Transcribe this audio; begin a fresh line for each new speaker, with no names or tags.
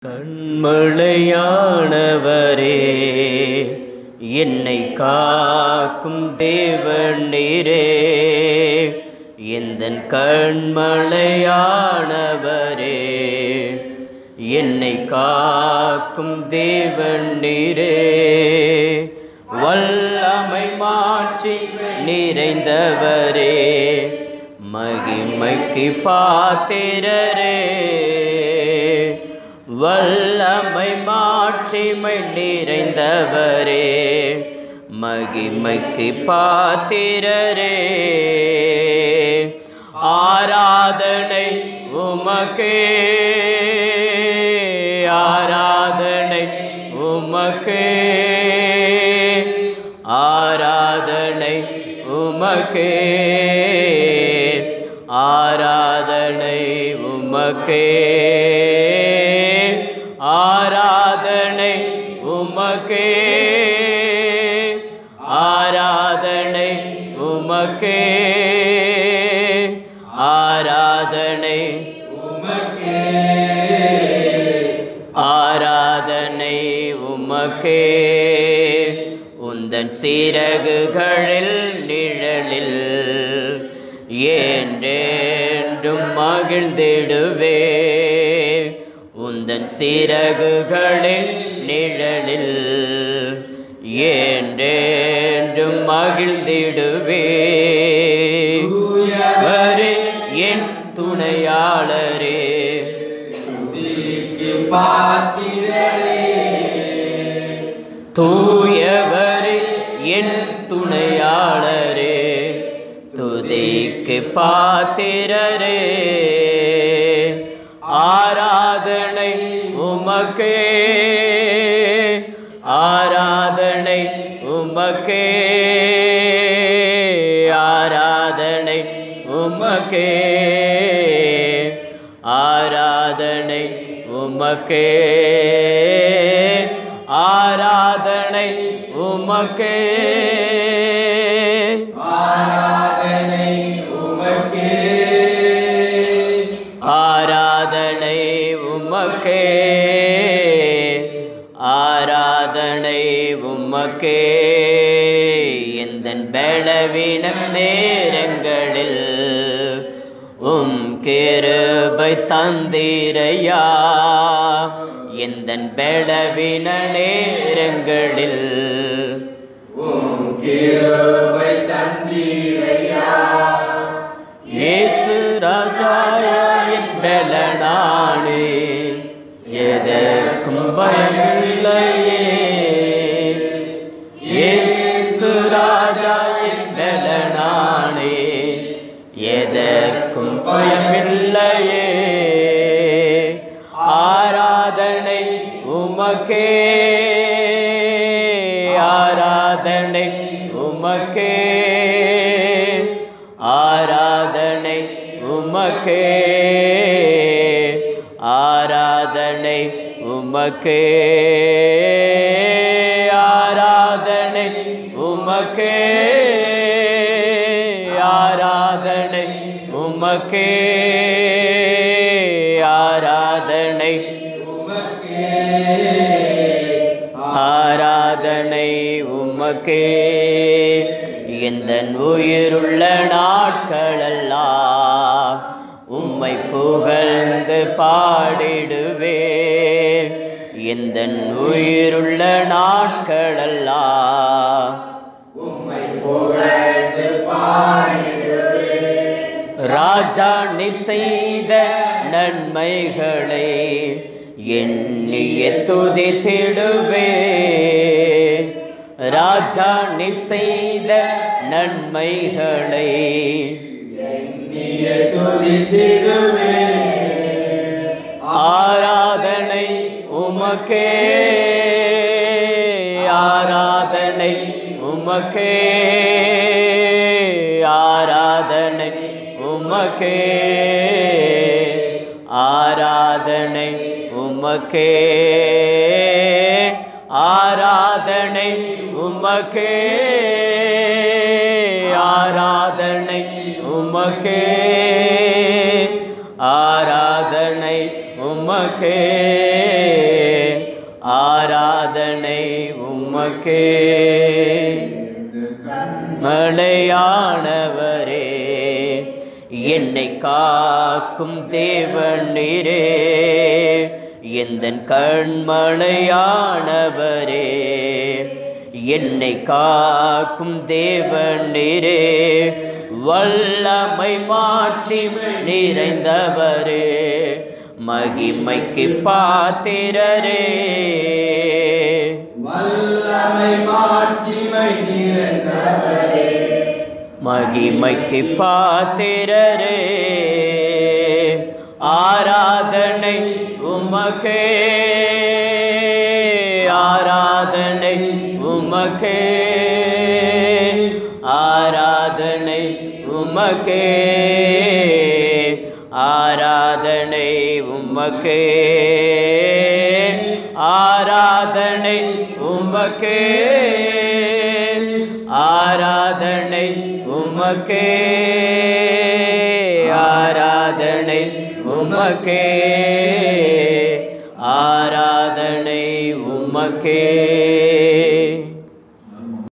கண்மலையானவரே என்னை காக்கும் தேவன் நீரே எந்தன் கண்மலையானவரே என்னை காக்கும் தேவன் நீரே வல்லமை மாட்சி நிறைந்தவரே மகிமைக்கு பாத்திரரே வல்லமை மாட்சிமை நிறைந்தவரே மகிமைக்கு பாத்திரரே ஆராதனை உமக்கே ஆராதனை உமக்கே ஆராதனை உமக்கே ஆராதனை உமக்கே ஆராதனை உமக்கே ஆராதனை உமக்கே ஆராதனை ஆராதனை உமக்கே உந்தன் சீரகுகளில் நிழலில் ஏன்றென்றும் மகிழ்ந்திடுவே உந்தன் சீரகுகளில் நிழலில் ஏன்றென்றும் மகிழ்ந்திடுவே வரே என் துணையாளரே தூயவரே என் துணையாளரே துதிக்கு பாத்திரரே ஆராதனை உமக்கே ஆராதனை உமக்கே ஆராதனை உமக்கே ஆராதனை உமக்கே ஆராதனை உமக்கே
ஆராதனை உமக்கே
ஆராதனை உமக்கே ஆராதனை உமக்கே எந்தன் பலவீன நேரங்களில் உம் கிருபை தந்திரையா எந்தன் பலவீன நேரங்களில்
உம் கிருபை தந்தீரையா
இயேசு ராஜாயின் பலனானே எதற்கும் பயமில்லையே இயேசு ராஜாயின் பலனானே எதற்கும் பயமில்லையே ஆராதனை உமக்கே ஆராதனை உமக்கே ஆராதனை உமக்கே ஆராதனை உமக்கே ஆராதனை உமக்கே ஆராதனை உமக்கே ஆராதனை
உமக்கே
ஆராதனை உமக்கே எந்த உயிருள்ள நாட்களெல்லாம் உம்மை புகழ்ந்து பாடிடுவே எந்த உயிருள்ள நாட்களெல்லாம்
உம்மை புகழ்ந்து பாடிடுவே
ராஜா நீ செய்த நன்மைகளை எண்ணிய துதித்திடுவே ராஜா நீ செய்த நன்மைகளை
எண்ணிய துதித்திடுவே
ஆராதனை உமக்கே ஆராதனை உமக்கே ஆராதனை உமக்கே ஆராதனை உமக்கே ஆராதனை உமக்கே ஆராதனை உமக்கே ஆராதனை உமக்கே உமக்கே மலையானவரே என்னை காக்கும் தேவன் நீரே எந்த கண்மலையானவரே என்னை காக்கும் தேவன் நீரே வல்லமை மாட்சிமை நிறைந்தவரே மகிமைக்கு பாத்திரரே
வல்லமை மாட்சிமை நிறைந்தவரே
மகிமைக்கு பாத்திரரே ஆராதனை உமக்கே ஆராதனை உமக்கே ஆராதனை உமக்கே ஆராதனை உமக்கே ஆராதனை உமக்கே ஆராதனை உமக்கே ஆராதனை உமக்கே ஆராதனை உமக்கே